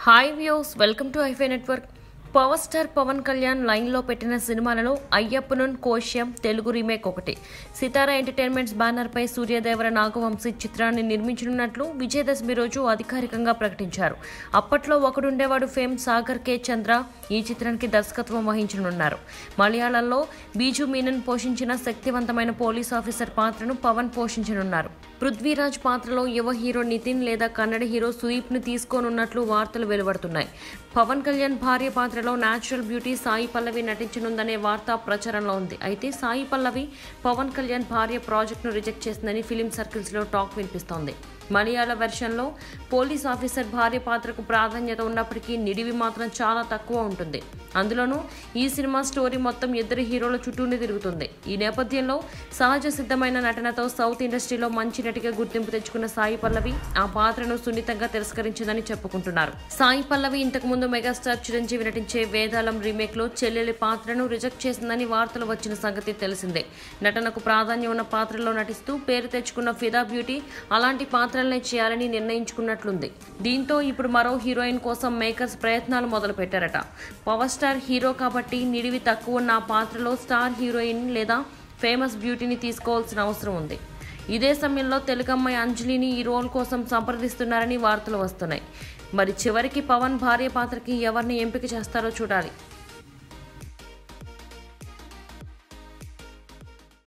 hi views welcome to ఐఫై network power star Pawan Kalyan లైన్లో పెట్టిన సినిమాలలో అయ్యప్పనున్ కోశ్యం తెలుగు రీమేక్ ఒకటి సితారా ఎంటర్టైన్మెంట్స్ బ్యానర్పై సూర్యదేవర నాగవంశీ చిత్రాన్ని నిర్మించనున్నట్లు విజయదశమి రోజు అధికారికంగా ప్రకటించారు అప్పట్లో ఒకడుండేవాడు ఫేమ్ సాగర్ కే చంద్ర ఈ చిత్రానికి దర్శకత్వం వహించనున్నారు మలయాళంలో బీజు మీనన్ పోషించిన శక్తివంతమైన పోలీస్ ఆఫీసర్ పాత్రను పవన్ పోషించనున్నారు పృథ్వీరాజ్ పాత్రలో యువ హీరో నితిన్ లేదా కన్నడ హీరో సుదీప్ను తీసుకోనున్నట్లు వార్తలు వెలువడుతున్నాయి పవన్ కళ్యాణ్ భార్య పాత్రలో న్యాచురల్ బ్యూటీ సాయి పల్లవి నటించనుందనే వార్త ప్రచారంలో ఉంది అయితే సాయి పల్లవి పవన్ కళ్యాణ్ భార్య ప్రాజెక్టును రిజెక్ట్ చేసిందని ఫిలిం సర్కిల్స్లో టాక్ వినిపిస్తోంది మలయాళ వెర్షన్లో పోలీస్ ఆఫీసర్ భార్య పాత్రకు ప్రాధాన్యత ఉన్నప్పటికీ నిడివి మాత్రం చాలా తక్కువ ఉంటుంది అందులోనూ ఈ సినిమా స్టోరీ మొత్తం ఇద్దరు హీరోల చుట్టూనే తిరుగుతుంది ఈ నేపథ్యంలో సహజ సిద్ధమైన నటనతో సౌత్ ఇండస్ట్రీలో మంచి నటిగా గుర్తింపు తెచ్చుకున్న సాయి పల్లవి ఆ పాత్రను సున్నితంగా తిరస్కరించిందని చెప్పుకుంటున్నారు సాయి పల్లవి ఇంతకుముందు మెగాస్టార్ చిరంజీవి నటించే వేదాళం రీమేక్ లో చెల్లెలి పాత్రను రిజెక్ట్ చేసిందని వార్తలు వచ్చిన సంగతి తెలిసిందే నటనకు ప్రాధాన్యం ఉన్న పాత్రలో నటిస్తూ పేరు తెచ్చుకున్న ఫిదా బ్యూటీ అలాంటి పాత్రలనే చేయాలని నిర్ణయించుకున్నట్లుంది దీంతో ఇప్పుడు మరో హీరోయిన్ కోసం మేకర్స్ ప్రయత్నాలు మొదలు పెట్టారట పవర్ స్టార్ హీరో కాబట్టి నిడివి తక్కువ ఉన్న ఆ పాత్రలో స్టార్ హీరోయిన్ లేదా ఫేమస్ బ్యూటీని తీసుకోవాల్సిన అవసరం ఉంది ఇదే సమయంలో తెలుగమ్మాయి అంజలిని ఈ రోల్ కోసం సంప్రదిస్తున్నారని వార్తలు వస్తున్నాయి మరి చివరికి పవన్ భార్య పాత్రకి ఎవరిని ఎంపిక చేస్తారో చూడాలి